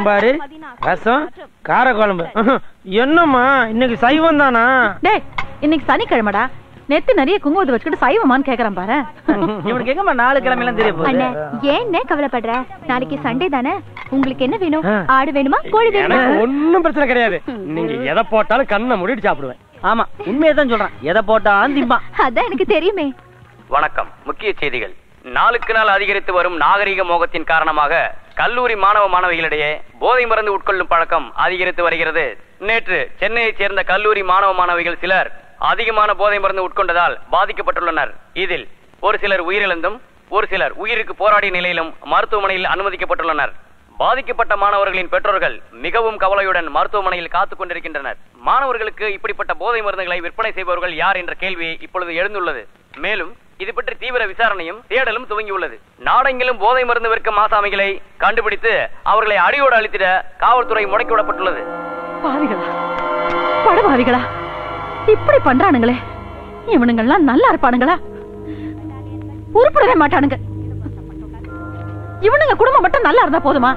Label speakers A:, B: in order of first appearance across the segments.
A: சாம்பார் ரசம் காரக்குழம்பு என்னம்மா இன்னைக்கு சைவம் தானா
B: டேய் இன்னைக்கு சனிக்கிழமைடா நெத்தி நிறைய குங்குமத்தை வச்சுக்கிட்டு சைவமான்னு கேக்குறான் பாரு
A: இவனுக்கு எங்கம்மா நாலு கிழமையெல்லாம் தெரிய
C: அண்ணே ஏன்னே கவலைப்படுற நாளைக்கு சண்டே தானே உங்களுக்கு என்ன வேணும் ஆடு வேணுமா கோழி வேணுமா
A: எனக்கு ஒண்ணும் பிரச்சனை கிடையாது நீங்க எதை போட்டாலும் கண்ணை மூடிட்டு சாப்பிடுவேன் ஆமா உண்மையை தான் சொல்றேன் எதை போட்டாலும் திம்பான்
C: அதான் எனக்கு தெரியுமே
D: வணக்கம் முக்கிய செய்திகள் நாளுக்கு நாள் அதிகரித்து வரும் நாகரிக மோகத்தின் காரணமாக கல்லூரி மாணவ மாணவிகளிடையே போதை மருந்து உட்கொள்ளும் பழக்கம் அதிகரித்து வருகிறது நேற்று சென்னையைச் சேர்ந்த கல்லூரி மாணவ மாணவிகள் சிலர் அதிகமான போதை மருந்து உட்கொண்டதால் பாதிக்கப்பட்டுள்ளனர் இதில் ஒரு சிலர் உயிரிழந்தும் ஒரு சிலர் உயிருக்கு போராடிய நிலையிலும் மருத்துவமனையில் அனுமதிக்கப்பட்டுள்ளனர் பாதிக்கப்பட்ட மாணவர்களின் பெற்றோர்கள் மிகவும் கவலையுடன் மருத்துவமனையில் காத்துக் கொண்டிருக்கின்றனர் மாணவர்களுக்கு இப்படிப்பட்ட போதை மருந்துகளை விற்பனை செய்பவர்கள் யார் என்ற கேள்வி இப்பொழுது எழுந்துள்ளது மேலும் இது பற்றி தீவிர விசாரணையும் தேடலும் துவங்கியுள்ளது நாடெங்கிலும் போதை மருந்து விற்கும் ஆசாமிகளை கண்டுபிடித்து அவர்களை அடியோடு அழித்திட காவல்துறை முடக்கிவிடப்பட்டுள்ளது
B: பாவிகளா படுபாவிகளா இப்படி பண்றானுங்களே இவனுங்கெல்லாம் நல்லா இருப்பானுங்களா உருப்படவே மாட்டானுங்க இவனுங்க குடும்பம் மட்டும் நல்லா இருந்தா போதுமா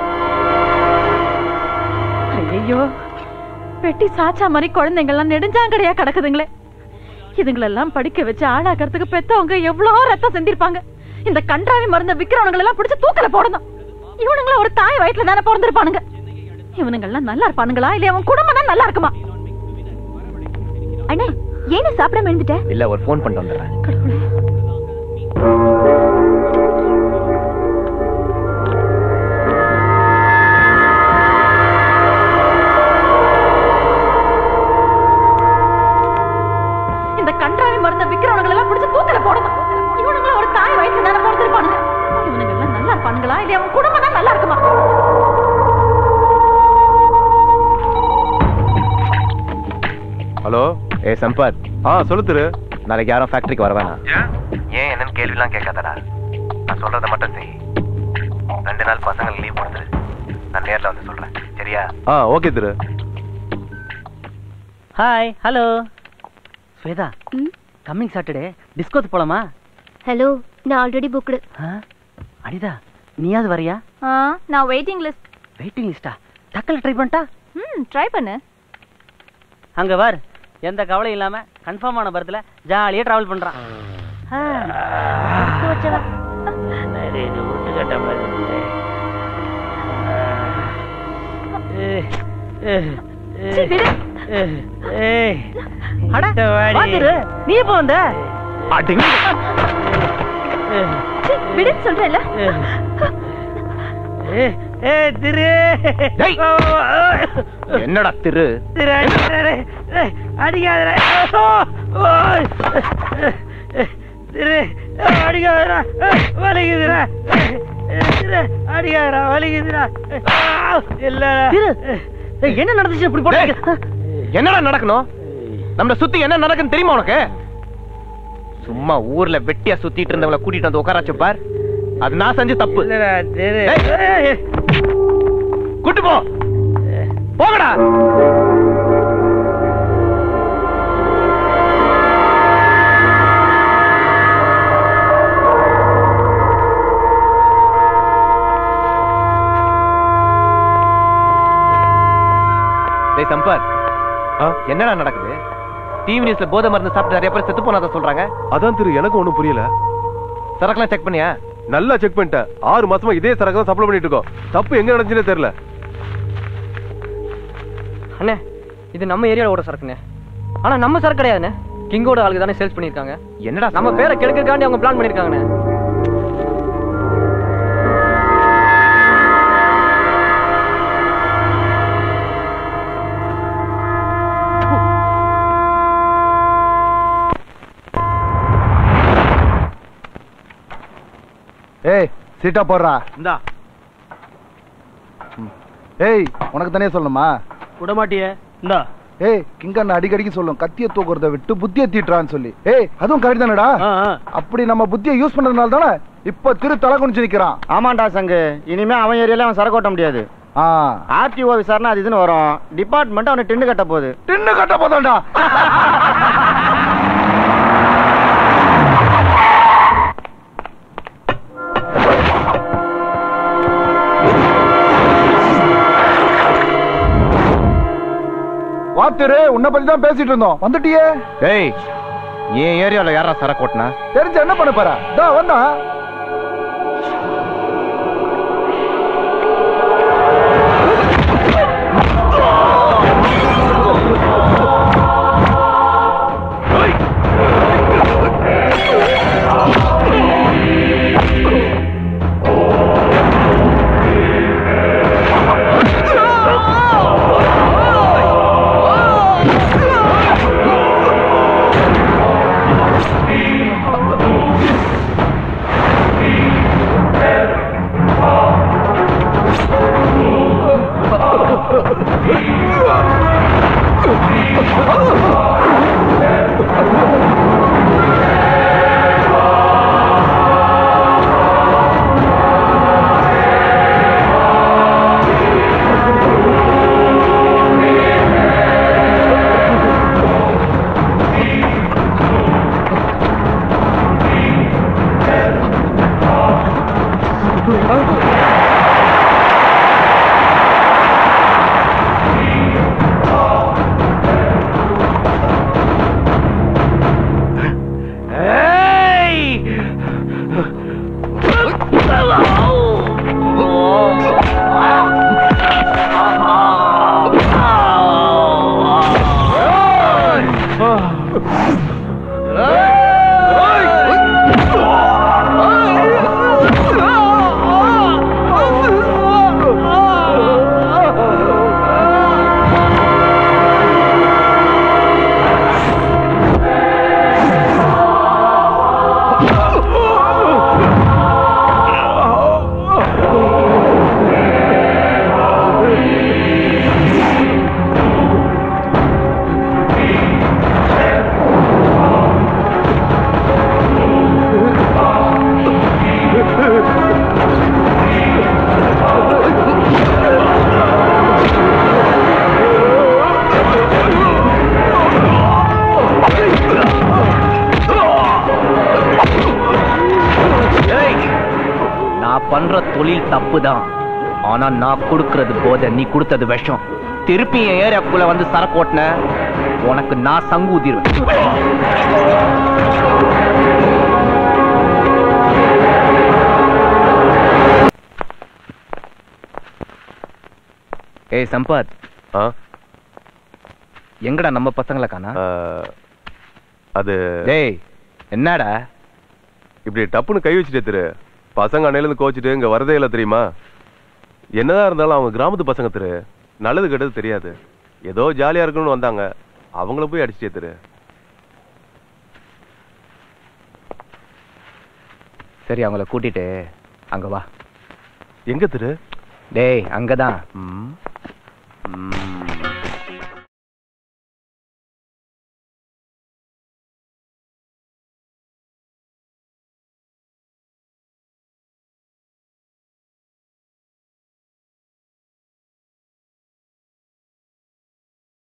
B: ஐயோ வெட்டி சாச்சா மாதிரி குழந்தைங்கெல்லாம் நெடுஞ்சாங்கடையா கிடக்குதுங்களே இதுங்களெல்லாம் படிக்க வச்சு ஆளாக்கிறதுக்கு பெத்தவங்க எவ்வளவு ரத்தம் செஞ்சிருப்பாங்க இந்த கன்றாவி மருந்த விக்கிறவனுங்களை எல்லாம் பிடிச்சு தூக்கல போடணும் இவனுங்கள ஒரு தாய் வயிற்றுல தானே பிறந்திருப்பானுங்க இவனுங்கெல்லாம் நல்லா இருப்பானுங்களா இல்ல அவன் குடும்பம் தான் நல்லா இருக்குமா
C: அண்ணே ஏன்னு சாப்பிடாம எழுந்துட்ட
E: இல்ல ஒரு ஃபோன் பண்ணிட்டு வந்துடுறேன்
B: இந்த கன்றாவி மருந்த விக்கிறவனுங்களை எல்லாம் பிடிச்சு தூக்கல போடணும் இவனுங்கள ஒரு தாய் வயிற்றுல தானே பிறந்திருப்பானுங்க இவனுங்க எல்லாம் நல்லா இருப்பானுங்களா இல்ல அவன் குடும்பம் தான் நல்லா இருக்குமா
E: ஹலோ ஏ சம்பத் ஆ சொல்லு திரு நாளைக்கு யாரும் ஃபேக்டரிக்கு வர வேணாம் ஏன் என்னன்னு கேள்விலாம் கேட்காதடா நான் சொல்றத மட்டும் செய் ரெண்டு நாள் பசங்களுக்கு லீவ் கொடுத்துரு நான் நேர்ல வந்து சொல்றேன் சரியா ஆ ஓகே திரு
A: hi hello Swetha coming Saturday discotheque போலாமா
C: ஹலோ நான் ஆல்ரெடி புக்டு
A: அனிதா நீயாவது வரியா
C: நான் வெயிட்டிங் லிஸ்ட்
A: வெயிட்டிங் லிஸ்டா டக்கல் ட்ரை பண்ணிட்டா
C: ம் ட்ரை பண்ணு
A: அங்க வார் எந்த கவலையும் இல்லாம கன்ஃபார்ம் ஆன பரத்துல ஜாலியா டிராவல் பண்றான் நீ எப்போ வந்த
C: விடு சொல்றேன்ல
A: திரு
E: என்னடா திரு
A: திரு அடிக்காதடா திரு அடிக்காதடா வலிக்குதுடா திரு அடிக்காதடா வலிக்குதுடா இல்ல என்ன நடந்துச்சு இப்படி போட்டு
E: என்னடா நடக்கணும் நம்மள சுத்தி என்ன நடக்குன்னு தெரியுமா உனக்கு சும்மா ஊர்ல வெட்டியா சுத்திட்டு இருந்தவங்கள கூட்டிட்டு வந்து உட்கார வச்சு பார் அது நான் செஞ்ச தப்பு ஏய், கூட்டு போ போகடா டேய் சம்பத் என்னடா நடக்குது டிவி நியூஸ்ல போதை மருந்து சாப்பிட்டு நிறைய பேர் செத்து போனாத சொல்றாங்க
F: அதான் திரு எனக்கு ஒண்ணும் புரியல
E: சரக்குலாம் செக் பண்ணியா
F: நல்லா செக் பண்ணிட்டேன் ஆறு மாசமா இதே சரக்கு தான் சப்ளை பண்ணிட்டு இருக்கோம் தப்பு எங்க நடந்துச்சுன்னே தெரியல
G: அண்ணே இது நம்ம ஏரியால ஓட சரக்குண்ணே ஆனா நம்ம சரக்கு கிடையாதுண்ணே கிங்கோட ஆளுக்கு தானே சேல்ஸ் பண்ணிருக்காங்க
E: என்னடா
G: நம்ம பேரை கெடுக்கிறதுக்காண்டி அவங்க பிளான் பண்ணிருக்காங்கண்ணே
H: ஏய் சீட்டா போடுறா
A: இந்தா
H: ஏய் உனக்கு தானே சொல்லணுமா
A: விட மாட்டியே இந்தா
H: ஏய் கிங்கண்ண அடிக்கடிக்கு சொல்லும் கத்திய தூக்குறத விட்டு புத்திய தீட்டுறான்னு சொல்லி ஏய் அதுவும் கரெக்ட் தானடா அப்படி நம்ம புத்தியை யூஸ் பண்ணதுனால தானே இப்ப திரு தலை குனிச்சு நிக்கிறான்
I: ஆமாண்டா சங்கு இனிமே அவன் ஏரியால அவன் சரக்கு ஓட்ட முடியாது ஆர்டிஓ விசாரணை அது இதுன்னு வரும் டிபார்ட்மெண்ட் அவனை டின்னு கட்ட போகுது
H: டின்னு கட்ட போதாண்டா திரு உன்னை பத்தி தான் பேசிட்டு இருந்தோம் வந்துட்டியே
E: ஏய் என் ஏரியாவில் யாரா சரக்கு ஓட்டினா
H: தெரிஞ்ச என்ன பண்ண போற இதோ வந்தான்
E: நான் பண்ற தொழில் தப்பு தான் ஆனா நான் கொடுக்கறது போதை நீ கொடுத்தது விஷம் திருப்பி என் ஏரியாக்குள்ள வந்து சரக்கு ஓட்டின உனக்கு நான் சங்கு ஊதிருவேன் ஏய் சம்பத்
F: ஆ
E: எங்கடா நம்ம பசங்களை காணா
F: ஆ, அது
E: டேய் என்னடா
F: இப்படி டப்புன்னு கை வச்சுட்டே திரு பசங்க அன்னையிலேருந்து கோச்சிட்டு இங்க வரதே இல்லை தெரியுமா என்னதான் இருந்தாலும் அவங்க கிராமத்து பசங்க திரு நல்லது கெட்டது தெரியாது ஏதோ ஜாலியா இருக்கணும்னு வந்தாங்க அவங்கள போய் அடிச்சிட்டே திரு
E: சரி அவங்கள கூட்டிட்டு அங்க வா
F: எங்க திரு
E: டேய் அங்கதான்
F: ம். ம்.